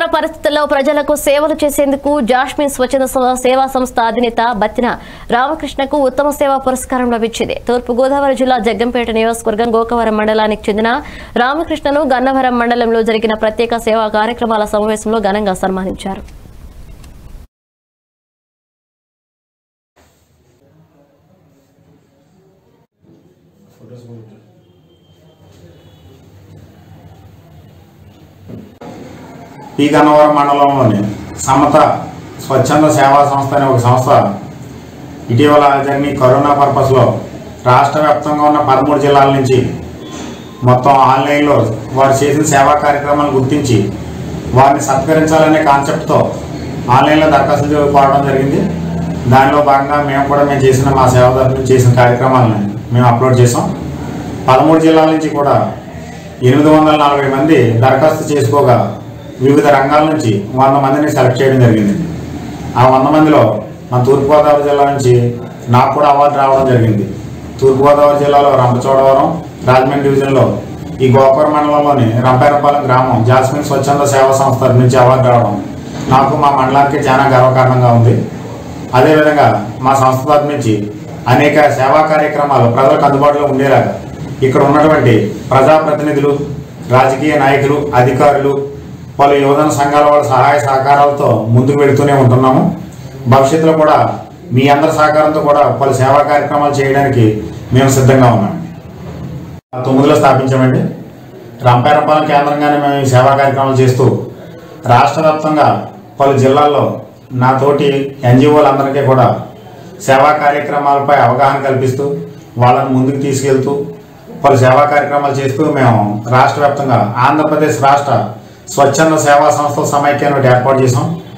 విపత్కర పరిస్థితుల్లో ప్రజలకు సేవలు చేసేందుకు జాస్మిన్ స్వచ్ఛంద స- సేవా సంస్థ అధినేత బత్తిన రామకృష్ణకు ఉత్తమ సేవా పురస్కారం లభించింది తూర్పు గోదావరి జిల్లా జగ్గంపేట నియోజకవర్గం గోకవరం మండలానికి చెందిన రామకృష్ణను గన్నవరం మండలంలో జరిగిన ప్రత్యేక సేవా కార్యక్రమాల సమావేశంలో ఘనంగా సన్మానించారు పి గన్నవరం మండలంలోని సమత స్వచ్ఛంద సేవా సంస్థ అనే ఒక సంస్థ ఇటీవల జరిగిన ఈ కరోనా పర్పస్లో రాష్ట్ర వ్యాప్తంగా ఉన్న పదమూడు జిల్లాల నుంచి మొత్తం ఆన్లైన్లో వారు చేసిన సేవా కార్యక్రమాలను గుర్తించి వారిని సత్కరించాలనే కాన్సెప్ట్తో ఆన్లైన్లో దరఖాస్తులు చేసుకోవడం జరిగింది దానిలో భాగంగా మేము కూడా మేము చేసిన మా సేవ తరఫున చేసిన కార్యక్రమాలను మేము అప్లోడ్ చేసాం పదమూడు జిల్లాల నుంచి కూడా ఎనిమిది వందల నలభై మంది దరఖాస్తు చేసుకోగా వివిధ రంగాల నుంచి వంద మందిని సెలెక్ట్ చేయడం జరిగింది ఆ వంద మందిలో మన తూర్పుగోదావరి జిల్లా నుంచి నాకు కూడా అవార్డు రావడం జరిగింది తూర్పుగోదావరి జిల్లాలో రంపచోడవరం రాజమండ్రి డివిజన్లో ఈ గోకవరం మండలంలోని రంపేరపాలెం గ్రామం జాస్మిన్ స్వచ్ఛంద సేవా సంస్థ నుంచి అవార్డు రావడం నాకు మా మండలానికి చాలా గర్వకారణంగా ఉంది అదేవిధంగా మా సంస్థ తరఫు నుంచి అనేక సేవా కార్యక్రమాలు ప్రజలకు అందుబాటులో ఉండేలాగా ఇక్కడ ఉన్నటువంటి ప్రజాప్రతినిధులు రాజకీయ నాయకులు అధికారులు పలు యువజన సంఘాల వాళ్ళ సహాయ సహకారాలతో ముందుకు వెళుతూనే ఉంటున్నాము భవిష్యత్తులో కూడా మీ అందరి సహకారంతో కూడా పలు సేవా కార్యక్రమాలు చేయడానికి మేము సిద్ధంగా ఉన్నాం తొమ్మిదిలో స్థాపించామండి రంపేరపాలెం కేంద్రంగానే మేము ఈ సేవా కార్యక్రమాలు చేస్తూ రాష్ట్ర వ్యాప్తంగా పలు జిల్లాల్లో నా తోటి ఎన్జిఓలందరికీ కూడా సేవా కార్యక్రమాలపై అవగాహన కల్పిస్తూ వాళ్ళని ముందుకు తీసుకెళ్తూ పలు సేవా కార్యక్రమాలు చేస్తూ మేము రాష్ట్ర వ్యాప్తంగా ఆంధ్రప్రదేశ్ రాష్ట్ర స్వచ్ఛంద సేవా సంస్థల సమైక్యాన్ని ఒకటి ఏర్పాటు చేసాం